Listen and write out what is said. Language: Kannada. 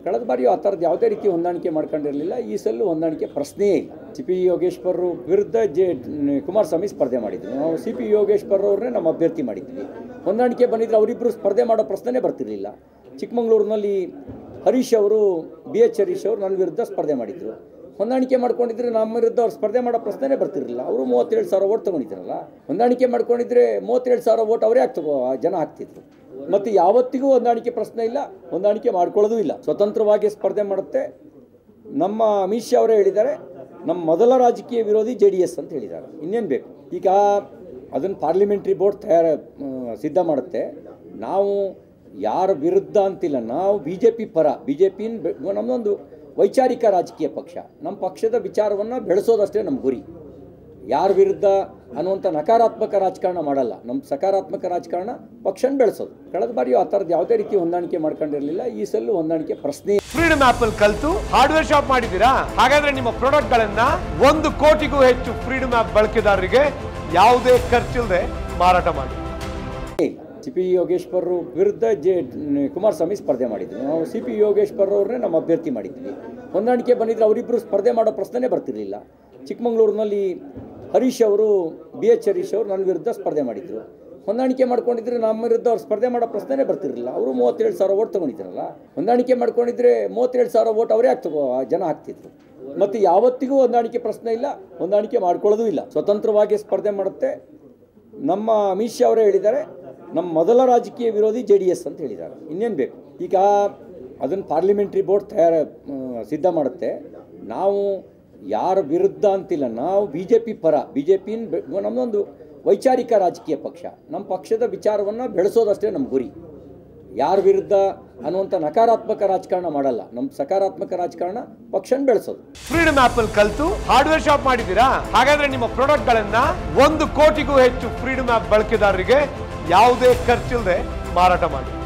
ಕಳೆದ ಬಾರಿಯೂ ಆ ಥರದ್ದು ಯಾವುದೇ ರೀತಿ ಹೊಂದಾಣಿಕೆ ಮಾಡ್ಕೊಂಡಿರಲಿಲ್ಲ ಈ ಸಲ ಹೊಂದಾಣಿಕೆ ಪ್ರಶ್ನೆಯೇ ಇಲ್ಲ ಸಿ ಪಿ ಯೋಗೇಶ್ವರ್ ವಿರುದ್ಧ ಜೆ ಕುಮಾರಸ್ವಾಮಿ ಸ್ಪರ್ಧೆ ಮಾಡಿದ್ವಿ ನಾವು ಸಿ ಪಿ ಯೋಗೇಶ್ವರ್ ಅವ್ರನ್ನೇ ನಮ್ಮ ಅಭ್ಯರ್ಥಿ ಮಾಡಿದ್ವಿ ಹೊಂದಾಣಿಕೆ ಬಂದಿದ್ರೆ ಅವರಿಬ್ಬರು ಸ್ಪರ್ಧೆ ಮಾಡೋ ಪ್ರಶ್ನೆನೇ ಬರ್ತಿರಲಿಲ್ಲ ಚಿಕ್ಕಮಂಗ್ಳೂರಿನಲ್ಲಿ ಹರೀಶ್ ಅವರು ಬಿ ಎಚ್ ಹರೀಶ್ ಅವರು ನನ್ನ ವಿರುದ್ಧ ಸ್ಪರ್ಧೆ ಮಾಡಿದರು ಹೊಂದಾಣಿಕೆ ಮಾಡ್ಕೊಂಡಿದ್ರೆ ನಮ್ಮ ವಿರುದ್ಧ ಅವ್ರು ಸ್ಪರ್ಧೆ ಮಾಡೋ ಪ್ರಶ್ನೆನೇ ಬರ್ತಿರಲಿಲ್ಲ ಅವರು ಮೂವತ್ತೇಳು ಸಾವಿರ ಓಟ್ ತೊಗೊಂಡಿದ್ರಲ್ಲ ಹೊಂದಾಣಿಕೆ ಮಾಡ್ಕೊಂಡಿದ್ರೆ ಮೂವತ್ತೇಳು ಸಾವಿರ ಓಟ್ ಅವರೇ ಆಗ್ತಗೋ ಜನ ಹಾಕ್ತಿದ್ರು ಮತ್ತು ಯಾವತ್ತಿಗೂ ಹೊಂದಾಣಿಕೆ ಪ್ರಶ್ನೆ ಇಲ್ಲ ಹೊಂದಾಣಿಕೆ ಮಾಡ್ಕೊಳ್ಳೋದು ಇಲ್ಲ ಸ್ವತಂತ್ರವಾಗಿ ಸ್ಪರ್ಧೆ ಮಾಡುತ್ತೆ ನಮ್ಮ ಅಮಿತ್ ಶಾ ಅವರೇ ಹೇಳಿದ್ದಾರೆ ನಮ್ಮ ಮೊದಲ ರಾಜಕೀಯ ವಿರೋಧಿ ಜೆ ಡಿ ಎಸ್ ಅಂತ ಹೇಳಿದ್ದಾರೆ ಇನ್ನೇನು ಬೇಕು ಈಗ ಅದನ್ನು ಪಾರ್ಲಿಮೆಂಟ್ರಿ ಬೋರ್ಡ್ ತಯಾರ ಆ, ಸಿದ್ಧ ಮಾಡುತ್ತೆ ನಾವು ಯಾರ ವಿರುದ್ಧ ಅಂತಿಲ್ಲ ನಾವು ಬಿ ಜೆ ಪಿ ಪರ ಬಿ ಜೆ ಪಿ ನಮ್ಮದೊಂದು ವೈಚಾರಿಕ ರಾಜಕೀಯ ಪಕ್ಷ ನಮ್ಮ ಪಕ್ಷದ ವಿಚಾರವನ್ನು ಬೆಳೆಸೋದಷ್ಟೇ ನಮ್ಮ ಗುರಿ ಯಾರ ವಿರುದ್ಧ ಅನ್ನುವಂಥ ನಕಾರಾತ್ಮಕ ರಾಜಕಾರಣ ಮಾಡಲ್ಲ ನಮ್ಮ ಸಕಾರಾತ್ಮಕ ರಾಜಕಾರಣ ಪಕ್ಷನ ಬೆಳೆಸೋದು ಕಳೆದ ಬಾರಿಯೂ ಆ ಥರದ್ದು ಯಾವುದೇ ರೀತಿ ಹೊಂದಾಣಿಕೆ ಮಾಡ್ಕೊಂಡಿರಲಿಲ್ಲ ಈ ಸಲ ಹೊಂದಾಣಿಕೆ ಪ್ರಶ್ನೆ ಫ್ರೀಡಮ್ ಆಪ್ ಅಲ್ಲಿ ಕಲ್ತು ಹಾರ್ಡ್ವೇರ್ ಶಾಪ್ ಮಾಡಿದ್ದೀರಾ ಹಾಗಾದ್ರೆ ನಿಮ್ಮ ಪ್ರಾಡಕ್ಟ್ ಗಳನ್ನ ಒಂದು ಕೋಟಿಗೂ ಹೆಚ್ಚು ಫ್ರೀಡಮ್ ಆಪ್ ಬಳಕೆದಾರರಿಗೆ ಯಾವುದೇ ಖರ್ಚಿಲ್ಲದೆ ಮಾರಾಟ ಮಾಡಿ ಸಿ ಪಿ ಯೋಗೇಶ್ವರ್ ವಿರುದ್ಧ ಜೆ ಕುಮಾರಸ್ವಾಮಿ ಸ್ಪರ್ಧೆ ಮಾಡಿದ್ವಿ ನಾವು ಸಿ ಪಿ ಯೋಗೇಶ್ವರ್ ಅವ್ರನ್ನೇ ನಮ್ಮ ಅಭ್ಯರ್ಥಿ ಮಾಡಿದ್ವಿ ಹೊಂದಾಣಿಕೆ ಬಂದಿದ್ರೆ ಅವರಿಬ್ಬರು ಸ್ಪರ್ಧೆ ಮಾಡೋ ಪ್ರಶ್ನೆನೇ ಬರ್ತಿರಲಿಲ್ಲ ಚಿಕ್ಕಮಂಗ್ಳೂರಿನಲ್ಲಿ ಹರೀಶ್ ಅವರು ಬಿ ಎಚ್ ಹರೀಶ್ ಅವರು ನನ್ನ ವಿರುದ್ಧ ಸ್ಪರ್ಧೆ ಮಾಡಿದರು ಹೊಂದಾಣಿಕೆ ಮಾಡ್ಕೊಂಡಿದ್ರೆ ನಮ್ಮ ವಿರುದ್ಧ ಅವ್ರು ಸ್ಪರ್ಧೆ ಮಾಡೋ ಪ್ರಶ್ನೆನೇ ಬರ್ತಿರಲಿಲ್ಲ ಅವರು ಮೂವತ್ತೇಳು ಸಾವಿರ ಓಟ್ ತೊಗೊಂಡಿದ್ರಲ್ಲ ಹೊಂದಾಣಿಕೆ ಮಾಡ್ಕೊಂಡಿದ್ರೆ ಮೂವತ್ತೇಳು ಸಾವಿರ ಓಟ್ ಅವರೇ ಆಗ್ತಗೋ ಜನ ಹಾಕ್ತಿದ್ರು ಮತ್ತು ಯಾವತ್ತಿಗೂ ಹೊಂದಾಣಿಕೆ ಪ್ರಶ್ನೆ ಇಲ್ಲ ಹೊಂದಾಣಿಕೆ ಮಾಡ್ಕೊಳ್ಳೋದು ಇಲ್ಲ ಸ್ವತಂತ್ರವಾಗಿ ಸ್ಪರ್ಧೆ ಮಾಡುತ್ತೆ ನಮ್ಮ ಅಮಿತ್ ಶಾ ಅವರೇ ಹೇಳಿದ್ದಾರೆ ನಮ್ಮ ಮೊದಲ ರಾಜಕೀಯ ವಿರೋಧಿ ಜೆ ಡಿ ಎಸ್ ಅಂತ ಹೇಳಿದ್ದಾರೆ ಇನ್ನೇನು ಬೇಕು ಈಗ ಅದನ್ನು ಪಾರ್ಲಿಮೆಂಟ್ರಿ ಬೋರ್ಡ್ ತಯಾರ ಆ, ಸಿದ್ಧ ಮಾಡುತ್ತೆ ನಾವು ಯಾರ ವಿರುದ್ಧ ಅಂತಿಲ್ಲ ನಾವು ಬಿ ಜೆ ಪಿ ಪರ ಬಿ ಜೆ ಪಿ ನಮ್ಮದೊಂದು ವೈಚಾರಿಕ ರಾಜಕೀಯ ಪಕ್ಷ ನಮ್ಮ ಪಕ್ಷದ ವಿಚಾರವನ್ನು ಬೆಳೆಸೋದಷ್ಟೇ ನಮ್ಮ ಗುರಿ ಯಾರ ವಿರುದ್ಧ ಅನ್ನುವಂಥ ನಕಾರಾತ್ಮಕ ರಾಜಕಾರಣ ಮಾಡಲ್ಲ ನಮ್ಮ ಸಕಾರಾತ್ಮಕ ರಾಜಕಾರಣ ಪಕ್ಷನ ಬೆಳೆಸೋದು ಫ್ರೀಡಮ್ ಆಪ್ ಅಲ್ಲಿ ಕಲ್ತು ಹಾರ್ಡ್ವೇರ್ ಶಾಪ್ ಮಾಡಿದ್ದೀರಾ ಹಾಗಾದ್ರೆ ನಿಮ್ಮ ಪ್ರಾಡಕ್ಟ್ ಗಳನ್ನ ಒಂದು ಕೋಟಿಗೂ ಹೆಚ್ಚು ಫ್ರೀಡಮ್ ಆಪ್ ಬಳಕೆದಾರರಿಗೆ ಯಾವುದೇ ಖರ್ಚಿಲ್ಲದೆ ಮಾರಾಟ ಮಾಡಿ